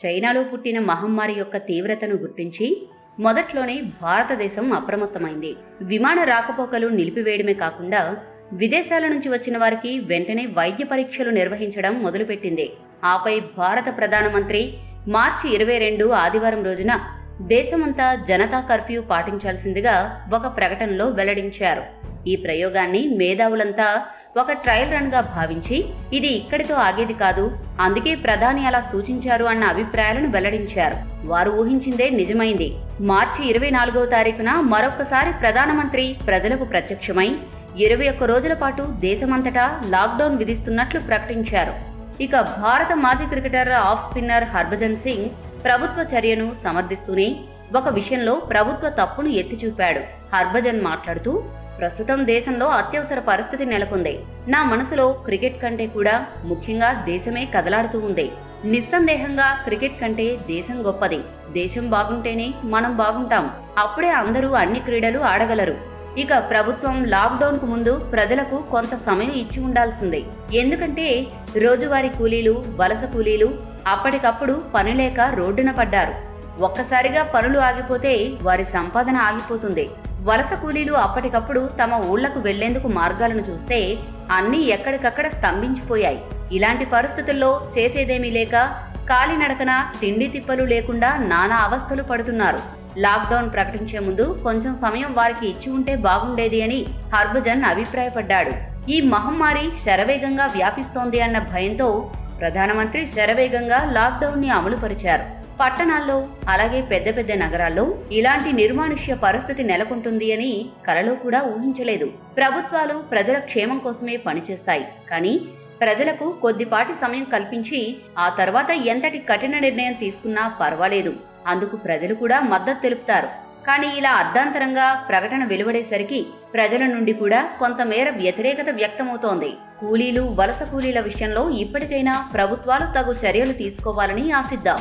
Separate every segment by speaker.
Speaker 1: చైనాలో పుట్టిన మహమ్మారి యొక్క తీవ్రతను గుర్తించి మొదట్లోనే భారతదేశం అప్రమత్తమైంది విమాన రాకపోకలు నిలిపివేయడమే కాకుండా విదేశాల నుంచి వచ్చిన వారికి వెంటనే వైద్య పరీక్షలు నిర్వహించడం మొదలుపెట్టింది ఆపై భారత ప్రధానమంత్రి మార్చి ఇరవై రెండు ఆదివారం రోజున దేశమంతా జనతా కర్ఫ్యూ పాటించాల్సిందిగా ఒక ప్రకటనలో వెల్లడించారు ఈ ప్రయోగాన్ని మేధావులంతా ఒక ట్రయల్ రన్ గా భావించి ఇది ఇక్కడితో ఆగేది కాదు అందుకే ప్రధాని అలా సూచించారు అన్న అభిప్రాయాలను వెల్లడించారు వారు ఊహించిందే నిజమైంది మార్చి ఇరవై నాలుగవ తారీఖున మరొక్కసారి ప్రధానమంత్రి ప్రజలకు ప్రత్యక్షమై ఇరవై ఒక్క రోజుల పాటు దేశమంతటా లాక్డౌన్ విధిస్తున్నట్లు ప్రకటించారు ఇక భారత మాజీ cricketer off spinner Harbhajan Singh ప్రభుత్వ చర్యను సమర్థిస్తూనే ఒక విషయంలో ప్రభుత్వ తప్పును ఎత్తి చూపాడు హర్భజన్ మాట్లాడుతూ ప్రస్తుతం దేశంలో అత్యవసర పరిస్థితి నెలకొంది నా మనసులో క్రికెట్ కంటే కూడా ముఖ్యంగా దేశమే కదలాడుతూ ఉంది నిస్సందేహంగా క్రికెట్ కంటే దేశం గొప్పది దేశం బాగుంటేనే మనం బాగుంటాం అప్పుడే అందరూ అన్ని క్రీడలు ఆడగలరు ఇక ప్రభుత్వం లాక్డౌన్ కు ముందు ప్రజలకు కొంత సమయం ఇచ్చి ఉండాల్సిందే ఎందుకంటే రోజువారీ కూలీలు వలస కూలీలు అప్పటికప్పుడు పని లేక రోడ్డున పడ్డారు ఒక్కసారిగా పనులు ఆగిపోతే వారి సంపాదన ఆగిపోతుంది వలస కూలీలు అప్పటికప్పుడు తమ ఊళ్లకు వెళ్లేందుకు మార్గాలను చూస్తే అన్నీ ఎక్కడికక్కడ స్తంభించిపోయాయి ఇలాంటి పరిస్థితుల్లో చేసేదేమీ లేక కాలినడకన తిండి తిప్పలు లేకుండా నానా అవస్థలు పడుతున్నారు లాక్డౌన్ ప్రకటించే ముందు కొంచెం సమయం వారికి ఇచ్చి ఉంటే బాగుండేది అని హర్భజన్ అభిప్రాయపడ్డాడు ఈ మహమ్మారి శరవేగంగా వ్యాపిస్తోంది అన్న భయంతో ప్రధానమంత్రి శరవేగంగా లాక్డౌన్ ని అమలు పరిచారు పట్టణాల్లో అలాగే పెద్ద పెద్ద నగరాల్లో ఇలాంటి నిర్మానుష్య పరిస్థితి నెలకొంటుంది అని కలలో కూడా ఊహించలేదు ప్రభుత్వాలు ప్రజల క్షేమం కోసమే పనిచేస్తాయి కానీ ప్రజలకు కొద్దిపాటి సమయం కల్పించి ఆ తర్వాత ఎంతటి కఠిన నిర్ణయం తీసుకున్నా పర్వాలేదు అందుకు ప్రజలు కూడా మద్దతు తెలుపుతారు కానీ ఇలా అర్ధాంతరంగా ప్రకటన వెలువడేసరికి ప్రజల నుండి కూడా కొంతమేర వ్యతిరేకత వ్యక్తమవుతోంది కూలీలు వలస కూలీల విషయంలో ఇప్పటికైనా ప్రభుత్వాలు తగు చర్యలు తీసుకోవాలని ఆశిద్దాం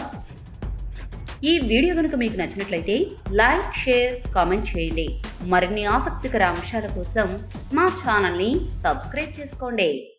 Speaker 1: ఈ వీడియో కనుక మీకు నచ్చినట్లయితే లైక్ షేర్ కామెంట్ చేయండి మరిన్ని ఆసక్తికర అంశాల కోసం మా ఛానల్ని సబ్స్క్రైబ్ చేసుకోండి